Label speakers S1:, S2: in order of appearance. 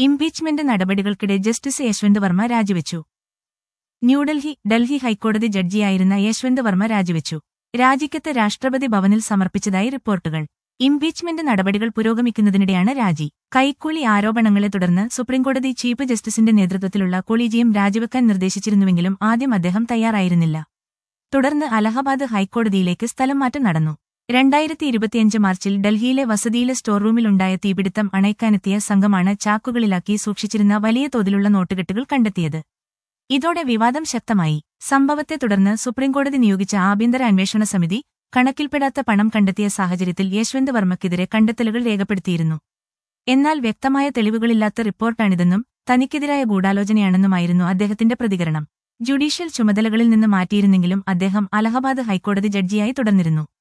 S1: impeachment നടപടികൾക്കിടെ justice Yashwant Varma രാജിവെച്ചു ന്യൂഡൽഹി ഡൽഹി ഹൈക്കോടതി ജഡ്ജിയായിരുന്ന യശ്വന്ത് വർമ്മ രാജിവെച്ചു രാജിക്കത്ത് രാഷ്ട്രപതി ഭവനിൽ സമർപ്പിച്ചതായി റിപ്പോർട്ടുകൾ ഇംപീച്ച്മെന്റ് നടപടികൾ പുരോഗമിക്കുന്നതിനിടെയാണ് രാജി കൈക്കൂലി ആരോപണങ്ങളെ തുടർന്ന് സുപ്രീംകോടതി ചീഫ് ജസ്റ്റിസിന്റെ നേതൃത്വത്തിലുള്ള കൊളീജിയം രാജിവെക്കാൻ നിർദ്ദേശിച്ചിരുന്നുവെങ്കിലും ആദ്യം അദ്ദേഹം തയ്യാറായിരുന്നില്ല തുടർന്ന് അലഹബാദ് ഹൈക്കോടതിയിലേക്ക് സ്ഥലം മാറ്റം നടന്നു രണ്ടായിരത്തി ഇരുപത്തിയഞ്ച് മാർച്ചിൽ ഡൽഹിയിലെ വസതിയിലെ സ്റ്റോർ റൂമിലുണ്ടായ തീപിടുത്തം അണയ്ക്കാനെത്തിയ സംഘമാണ് ചാക്കുകളിലാക്കി സൂക്ഷിച്ചിരുന്ന വലിയ തോതിലുള്ള നോട്ടുകെട്ടുകൾ കണ്ടെത്തിയത് ഇതോടെ വിവാദം ശക്തമായി സംഭവത്തെ തുടർന്ന് സുപ്രീംകോടതി നിയോഗിച്ച ആഭ്യന്തര അന്വേഷണ സമിതി കണക്കിൽപ്പെടാത്ത പണം കണ്ടെത്തിയ സാഹചര്യത്തിൽ യശ്വന്ത് വർമ്മയ്ക്കെതിരെ കണ്ടെത്തലുകൾ രേഖപ്പെടുത്തിയിരുന്നു എന്നാൽ വ്യക്തമായ തെളിവുകളില്ലാത്ത റിപ്പോർട്ടാണിതെന്നും തനിക്കെതിരായ ഗൂഢാലോചനയാണെന്നുമായിരുന്നു അദ്ദേഹത്തിന്റെ പ്രതികരണം ജുഡീഷ്യൽ ചുമതലകളിൽ നിന്ന് മാറ്റിയിരുന്നെങ്കിലും അദ്ദേഹം അലഹബാദ് ഹൈക്കോടതി ജഡ്ജിയായി തുടർന്നിരുന്നു